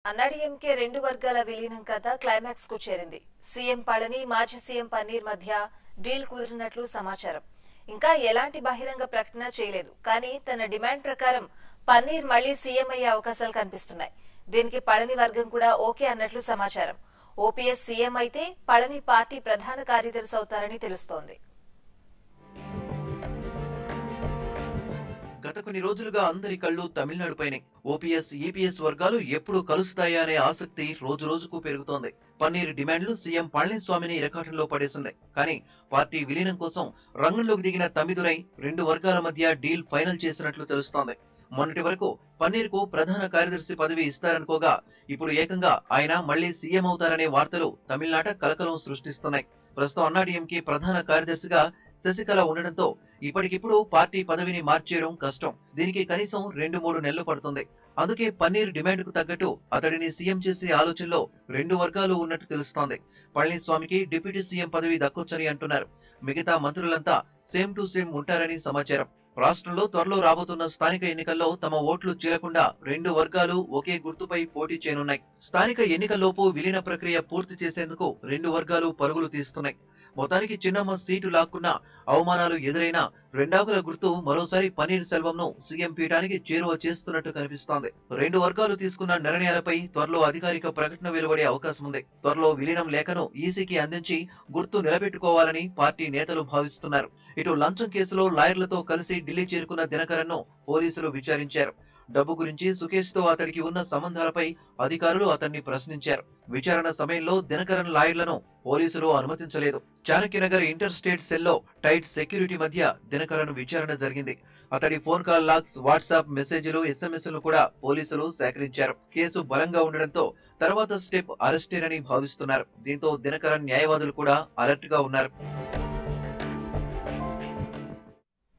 అన్నాడీఎంకే రెండు వర్గాల విలీనం కథ క్లైమాక్స్ కు చేరింది సీఎం పళని మాజీ సీఎం పన్నీర్ మధ్య డీల్ కుదిరినట్లు సమాచారం ఇంకా ఎలాంటి బహిరంగ ప్రకటన చేయలేదు కానీ తన డిమాండ్ ప్రకారం పన్నీర్ మళ్లీ సీఎం అయ్యే అవకాశాలు కనిపిస్తున్నాయి దీనికి పళని వర్గం కూడా ఓకే అన్నట్లు సమాచారం ఓపీఎస్ సీఎం అయితే పళని పార్టీ ప్రధాన కార్యదర్శి అవుతారని తెలుస్తోంది గత కొన్ని రోజులుగా అందరి కళ్ళు తమిళనాడుపైనే ఓపీఎస్ ఈపీఎస్ వర్గాలు ఎప్పుడు కలుస్తాయా అనే ఆసక్తి రోజు రోజుకు పెరుగుతోంది పన్నీర్ డిమాండ్లు సీఎం పళనిస్వామిని ఇరకాటంలో పడేసింది కానీ పార్టీ విలీనం కోసం రంగంలోకి దిగిన తమ్మిదురై రెండు వర్గాల మధ్య డీల్ ఫైనల్ చేసినట్లు తెలుస్తోంది మొన్నటి వరకు పన్నీర్ కు ప్రధాన కార్యదర్శి పదవి ఇస్తారనుకోగా ఇప్పుడు ఏకంగా ఆయన మళ్లీ సీఎం అవుతారనే వార్తలు తమిళనాట కలకలం సృష్టిస్తున్నాయి ప్రస్తుతం అన్నాడీఎంకే ప్రధాన కార్యదర్శిగా శశికళ ఉండడంతో ఇప్పటికిప్పుడు పార్టీ పదవిని మార్చేయడం కష్టం దీనికి కనీసం రెండు మూడు నెలలు పడుతుంది అందుకే పన్నీర్ డిమాండ్ కు తగ్గట్టు అతడిని సీఎం చేసే ఆలోచనలో రెండు వర్గాలు ఉన్నట్టు తెలుస్తోంది పళనిస్వామికి డిప్యూటీ సీఎం పదవి దక్కొచ్చని అంటున్నారు మిగతా మంత్రులంతా సేమ్ టు సేమ్ ఉంటారని సమాచారం రాష్ట్రంలో త్వరలో రాబోతున్న స్థానిక ఎన్నికల్లో తమ ఓట్లు చీలకుండా రెండు వర్గాలు ఒకే గుర్తుపై పోటీ చేయనున్నాయి స్థానిక ఎన్నికల్లోపు విలీన ప్రక్రియ పూర్తి చేసేందుకు రెండు వర్గాలు పరుగులు తీస్తున్నాయి మొత్తానికి చిన్నమ్మ సీటు లాక్కున్న అవమానాలు ఎదురైనా రెండాకుల గుర్తు మరోసారి పన్నీర్ సెల్వంను సీఎం పీఠానికి చేరువ చేస్తున్నట్టు కనిపిస్తోంది రెండు వర్గాలు తీసుకున్న నిర్ణయాలపై త్వరలో అధికారిక ప్రకటన వెలువడే అవకాశం ఉంది త్వరలో విలీనం లేఖను ఈసీకి అందించి గుర్తు నిలబెట్టుకోవాలని పార్టీ నేతలు భావిస్తున్నారు ఇటు లంచం కేసులో లాయర్లతో కలిసి ఢిల్లీ చేరుకున్న దినకరన్ను పోలీసులు విచారించారు డబ్బు గురించి సుకేష్ తో అతడికి ఉన్న సంబంధాలపై అధికారులు అతన్ని ప్రశ్నించారు విచారణ సమయంలో దినకరన్ లాయర్లను పోలీసులు అనుమతించలేదు చాణక్యనగర్ ఇంటర్ స్టేట్ సెల్లో టైట్ సెక్యూరిటీ మధ్య దినకరన్ విచారణ జరిగింది అతడి ఫోన్ కాల్ లాగ్స్ వాట్సాప్ మెసేజ్లు ఎస్ఎంఎస్లు కూడా పోలీసులు సేకరించారు కేసు బలంగా ఉండడంతో తర్వాత స్టెప్ అరెస్టేనని భావిస్తున్నారు దీంతో దినకరన్ న్యాయవాదులు కూడా అలర్ట్ గా ఉన్నారు